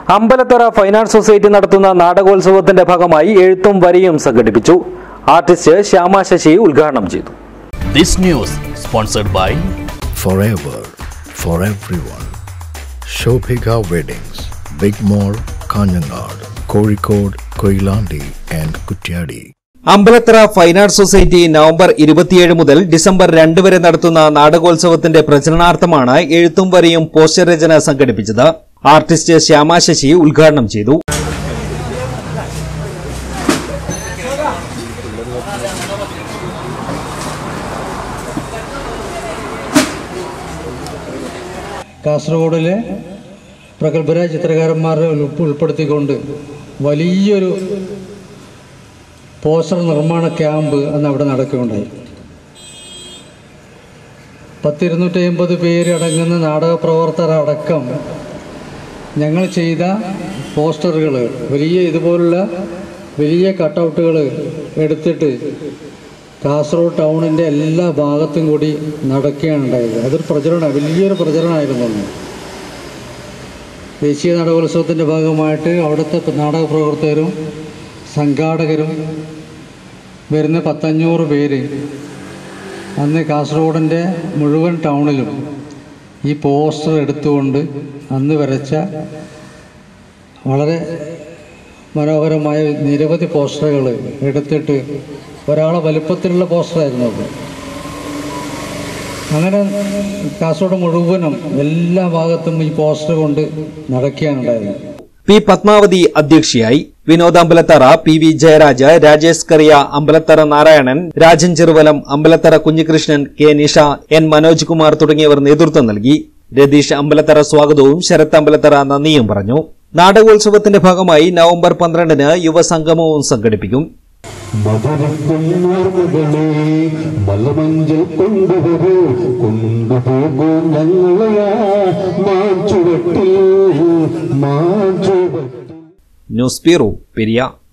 Ambalathara finance society നടത്തുന്ന നാടകോത്സവത്തിന്റെ ഭാഗമായി എഴുത്തും വരിയും സംഘടിപ്പിച്ചു ആർട്ടിസ്റ്റ് ശ്യാമ ശശി ഉദ്ഘാടനം ചെയ്തു This news sponsored by forever for everyone. Shobhika Weddings, Big Mall, Kanyanad, Kozhikode, Koilandi and Kutyadi. Ambalathara finance society November ഇരുപത്തിയേഴ് മുതൽ ഡിസംബർ രണ്ട് വരെ നടത്തുന്ന നാടകോത്സവത്തിന്റെ പ്രചരണാർത്ഥമാണ് എഴുത്തും വരിയും പോസ്റ്റർ രചന സംഘടിപ്പിച്ചത് ആർട്ടിസ്റ്റ് ശ്യാമ ശശി ഉദ്ഘാടനം ചെയ്തു കാസർഗോഡിലെ പ്രഗത്ഭരായ ചിത്രകാരന്മാരെ ഉൾപ്പ- ഉൾപ്പെടുത്തിക്കൊണ്ട് വലിയൊരു പോസ്റ്റർ നിർമ്മാണ ക്യാമ്പ് അന്ന് അവിടെ നടക്കുകയുണ്ടായി പത്തിരുന്നൂറ്റി അമ്പത് പേര് അടങ്ങുന്ന നാടക പ്രവർത്തകരടക്കം ഞങ്ങൾ ചെയ്ത പോസ്റ്ററുകൾ വലിയ ഇതുപോലുള്ള വലിയ കട്ടൗട്ടുകൾ എടുത്തിട്ട് കാസർഗോഡ് ടൗണിൻ്റെ എല്ലാ ഭാഗത്തും കൂടി നടക്കുകയാണ് ഉണ്ടായത് അതൊരു പ്രചരണം വലിയൊരു പ്രചരണമായിരുന്നു അന്ന് ദേശീയ നാടകോത്സവത്തിൻ്റെ ഭാഗമായിട്ട് അവിടുത്തെ നാടക പ്രവർത്തകരും സംഘാടകരും വരുന്ന പത്തഞ്ഞൂറ് പേര് അന്ന് കാസർഗോഡിൻ്റെ മുഴുവൻ ടൗണിലും ഈ പോസ്റ്റർ എടുത്തുകൊണ്ട് അന്ന് വരച്ച വളരെ മനോഹരമായ നിരവധി പോസ്റ്ററുകൾ എടുത്തിട്ട് ഒരാളെ വലുപ്പത്തിലുള്ള പോസ്റ്ററായിരുന്നു അത് അങ്ങനെ കാസർഗോഡ് മുഴുവനും എല്ലാ ഭാഗത്തും ഈ പോസ്റ്റർ കൊണ്ട് നടക്കുകയാണ് ഉണ്ടായത് പി പത്മാവതി അധ്യക്ഷയായി Vinod Ambalathara P V Jayaraj Rajesh Kariya Ambalathara Narayanan Rajan Cheruvalam Ambalathara Kunhikrishnan K Nisha N Manoj Kumar തുടങ്ങിയവർ നേതൃത്വം നൽകി രതീഷ് അമ്പലത്തറ സ്വാഗതവും ശരത് അമ്പലത്തറ നന്ദിയും പറഞ്ഞു നാടകോത്സവത്തിന്റെ ഭാഗമായി നവംബർ പന്ത്രണ്ടിന് യുവസംഗമവും സംഘടിപ്പിക്കും മധുരക്കും ഓർമ്മകളെ മലമഞ്ചൽ കൊണ്ടുവരൂ കൊണ്ടുപോകൂ ഞങ്ങളെ മാഞ്ചുവട്ടിൽ മാഞ്ചുവട്ടിൽ ന്യൂസ് ബ്യൂറോ പെരിയ